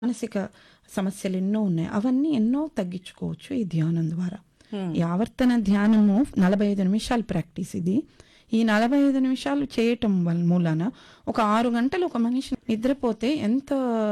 మానసిక సమస్యలు ఎన్నో ఉన్నాయి అవన్నీ ఎన్నో తగ్గించుకోవచ్చు ఈ ధ్యానం ద్వారా ఈ ఆవర్తన ధ్యానము నలభై ఐదు నిమిషాలు ప్రాక్టీస్ ఇది ఈ నలభై ఐదు నిమిషాలు చేయటం వల్ల మూలాన ఒక ఆరు గంటలు ఒక మనిషి నిద్రపోతే ఎంత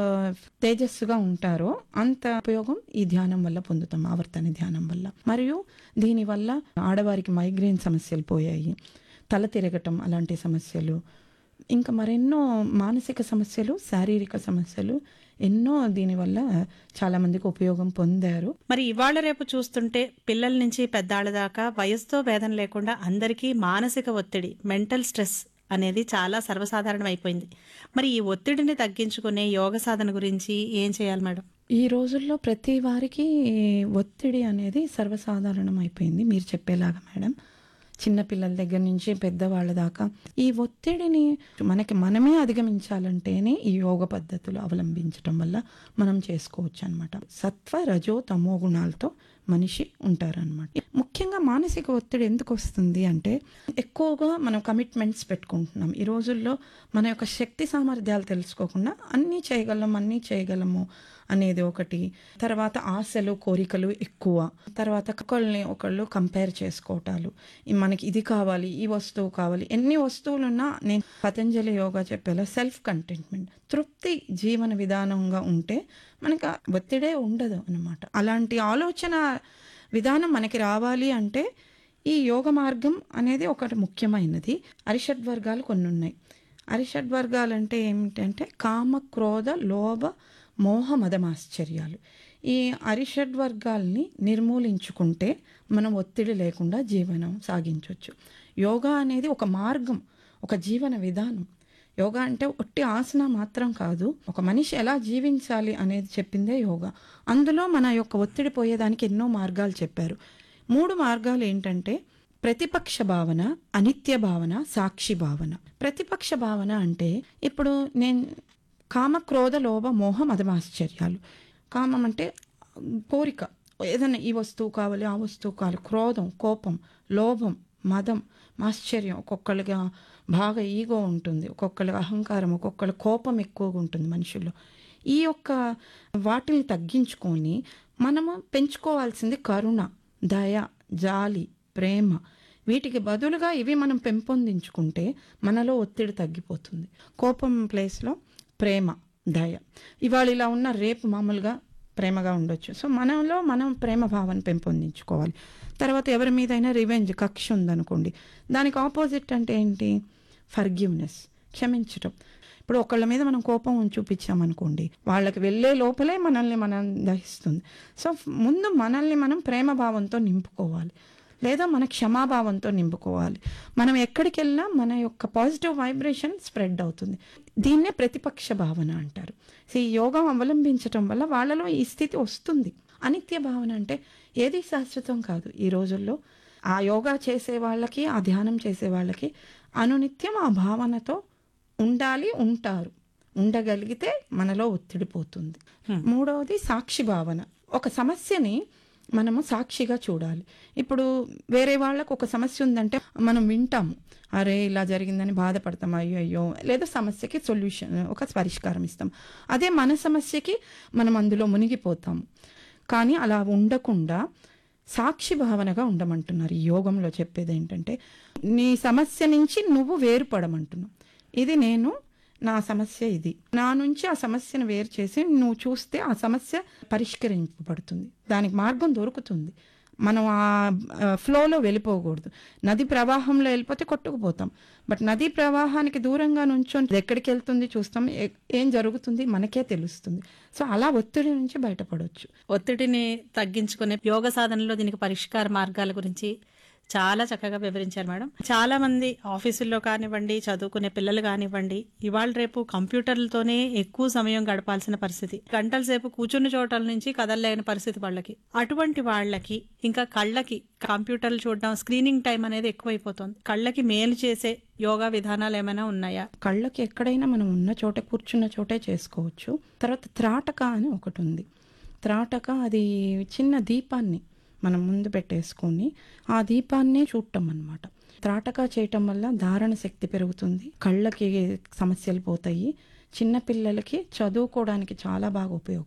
తేజస్సుగా ఉంటారో అంత ఉపయోగం ఈ ధ్యానం వల్ల పొందుతాం ఆవర్తన ధ్యానం వల్ల మరియు దీనివల్ల ఆడవారికి మైగ్రేన్ సమస్యలు పోయాయి తల తిరగటం అలాంటి సమస్యలు ఇంకా మరెన్నో మానసిక సమస్యలు శారీరక సమస్యలు ఎన్నో దీనివల్ల చాలా మందికి ఉపయోగం పొందారు మరి ఇవాళ రేపు చూస్తుంటే పిల్లల నుంచి పెద్దాళ్ళ దాకా వయసుతో భేదం లేకుండా అందరికీ మానసిక ఒత్తిడి మెంటల్ స్ట్రెస్ అనేది చాలా సర్వసాధారణం అయిపోయింది మరి ఈ ఒత్తిడిని తగ్గించుకునే యోగ సాధన గురించి ఏం చేయాలి మేడం ఈ రోజుల్లో ప్రతి వారికి ఒత్తిడి అనేది సర్వసాధారణం అయిపోయింది మీరు చెప్పేలాగా మేడం చిన్నపిల్లల దగ్గర నుంచి పెద్దవాళ్ళ దాకా ఈ ఒత్తిడిని మనకి మనమే అధిగమించాలంటేనే ఈ యోగ పద్ధతులు అవలంబించడం వల్ల మనం చేసుకోవచ్చు అనమాట సత్వ రజో తమో గుణాలతో మనిషి ఉంటారనమాట ముఖ్యంగా మానసిక ఒత్తిడి ఎందుకు వస్తుంది అంటే ఎక్కువగా మనం కమిట్మెంట్స్ పెట్టుకుంటున్నాం ఈ రోజుల్లో మన యొక్క శక్తి సామర్థ్యాలు తెలుసుకోకుండా అన్నీ చేయగలం అన్నీ చేయగలము అనేది ఒకటి తర్వాత ఆశలు కోరికలు ఎక్కువ తర్వాత ఒకళ్ళని ఒకళ్ళు కంపేర్ చేసుకోవటాలు ఈ మనకి ఇది కావాలి ఈ వస్తువు కావాలి ఎన్ని వస్తువులున్నా నేను పతంజలి యోగా చెప్పేలా సెల్ఫ్ కంటెంట్మెంట్ తృప్తి జీవన విధానంగా ఉంటే మనకి ఆ ఒత్తిడే ఉండదు అనమాట అలాంటి ఆలోచన విధానం మనకి రావాలి అంటే ఈ యోగ మార్గం అనేది ఒకటి ముఖ్యమైనది అరిషడ్ వర్గాలు కొన్ని ఉన్నాయి అరిషడ్ వర్గాలు అంటే ఏమిటంటే కామ క్రోధ లోభ మోహ మదమాశ్చర్యాలు ఈ అరిషడ్ వర్గాల్ని నిర్మూలించుకుంటే మనం ఒత్తిడి లేకుండా జీవనం సాగించవచ్చు యోగా అనేది ఒక మార్గం ఒక జీవన విధానం యోగా అంటే ఒట్టి ఆసన మాత్రం కాదు ఒక మనిషి ఎలా జీవించాలి అనేది చెప్పిందే యోగా అందులో మన యొక్క ఒత్తిడి పోయేదానికి ఎన్నో మార్గాలు చెప్పారు మూడు మార్గాలు ఏంటంటే ప్రతిపక్ష భావన అనిత్య భావన సాక్షి భావన ప్రతిపక్ష భావన అంటే ఇప్పుడు నేను కామ క్రోధ లోభ మోహ మదమాశ్చర్యాలు కామం అంటే కోరిక ఏదైనా ఈ వస్తువు కావాలి ఆ వస్తువు కావాలి క్రోధం కోపం లోభం మదం ఆశ్చర్యం ఒక్కొక్కళ్ళకి బాగా ఈగో ఉంటుంది ఒక్కొక్కళ్ళకి అహంకారం ఒక్కొక్కళ్ళ కోపం ఎక్కువగా ఉంటుంది మనుషుల్లో ఈ యొక్క వాటిని తగ్గించుకొని మనము పెంచుకోవాల్సింది కరుణ దయ జాలి ప్రేమ వీటికి బదులుగా ఇవి మనం పెంపొందించుకుంటే మనలో ఒత్తిడి తగ్గిపోతుంది కోపం ప్లేస్లో ప్రేమ దయ ఇవాళ ఇలా ఉన్న రేపు మామూలుగా ప్రేమగా ఉండొచ్చు సో మనలో మనం ప్రేమ భావాన్ని పెంపొందించుకోవాలి తర్వాత ఎవరి మీదైనా రివెంజ్ కక్ష ఉందనుకోండి దానికి ఆపోజిట్ అంటే ఏంటి ఫర్గివ్నెస్ క్షమించటం ఇప్పుడు ఒకళ్ళ మీద మనం కోపం చూపించామనుకోండి వాళ్ళకి వెళ్ళే లోపలే మనల్ని మనం దహిస్తుంది సో ముందు మనల్ని మనం ప్రేమ భావంతో నింపుకోవాలి లేదా మన క్షమాభావంతో నింపుకోవాలి మనం ఎక్కడికి వెళ్ళినా మన యొక్క పాజిటివ్ వైబ్రేషన్ స్ప్రెడ్ అవుతుంది దీన్నే ప్రతిపక్ష భావన అంటారు సో ఈ యోగం అవలంబించటం వల్ల వాళ్ళలో ఈ స్థితి వస్తుంది అనిత్య భావన అంటే ఏది శాశ్వతం కాదు ఈ రోజుల్లో ఆ యోగా చేసే వాళ్ళకి ఆ ధ్యానం చేసే వాళ్ళకి అనునిత్యం ఆ భావనతో ఉండాలి ఉంటారు ఉండగలిగితే మనలో ఒత్తిడి పోతుంది మూడవది సాక్షి భావన ఒక సమస్యని మనము సాక్షిగా చూడాలి ఇప్పుడు వేరే వాళ్ళకు ఒక సమస్య ఉందంటే మనం వింటాము అరే ఇలా జరిగిందని బాధపడతాం అయ్యో అయ్యో లేదా సమస్యకి సొల్యూషన్ ఒక పరిష్కారం ఇస్తాం అదే మన సమస్యకి మనం అందులో మునిగిపోతాము కానీ అలా ఉండకుండా సాక్షి భావనగా ఉండమంటున్నారు ఈ యోగంలో చెప్పేది ఏంటంటే నీ సమస్య నుంచి నువ్వు వేరుపడమంటున్నావు ఇది నేను నా సమస్య ఇది నా నుంచి ఆ సమస్యను వేరు చేసి నువ్వు చూస్తే ఆ సమస్య పరిష్కరింపబడుతుంది దానికి మార్గం దొరుకుతుంది మనం ఆ ఫ్లోలో వెళ్ళిపోకూడదు నది ప్రవాహంలో వెళ్ళిపోతే కొట్టుకుపోతాం బట్ నదీ ప్రవాహానికి దూరంగా నుంచొని ఎక్కడికి వెళ్తుంది చూస్తాం ఏ- ఏం జరుగుతుంది మనకే తెలుస్తుంది సో అలా ఒత్తిడి నుంచి బయటపడవచ్చు ఒత్తిడిని తగ్గించుకునే యోగ సాధనలో దీనికి పరిష్కార మార్గాల గురించి చాలా చక్కగా వివరించారు మేడం చాలా మంది ఆఫీసుల్లో కానివ్వండి చదువుకునే పిల్లలు కానివ్వండి ఇవాళ రేపు కంప్యూటర్లతోనే ఎక్కువ సమయం గడపాల్సిన పరిస్థితి గంటల సేపు కూర్చున్న చోటల నుంచి కదలలేని పరిస్థితి వాళ్ళకి అటువంటి వాళ్ళకి ఇంకా కళ్ళకి కంప్యూటర్లు చూడడం స్క్రీనింగ్ టైం అనేది ఎక్కువైపోతుంది కళ్ళకి మేలు చేసే యోగా విధానాలు ఏమైనా ఉన్నాయా కళ్ళకి ఎక్కడైనా మనం ఉన్న చోట కూర్చున్న చోటే చేసుకోవచ్చు తర్వాత త్రాటక అని ఒకటి ఉంది త్రాటక అది చిన్న దీపాన్ని మనం ముందు పెట్టేసుకొని ఆ దీపాన్నే చూడటం అన్నమాట త్రాటక చేయటం వల్ల ధారణ శక్తి పెరుగుతుంది కళ్ళకి సమస్యలు పోతాయి చిన్నపిల్లలకి చదువుకోవడానికి చాలా బాగా ఉపయోగపడుతుంది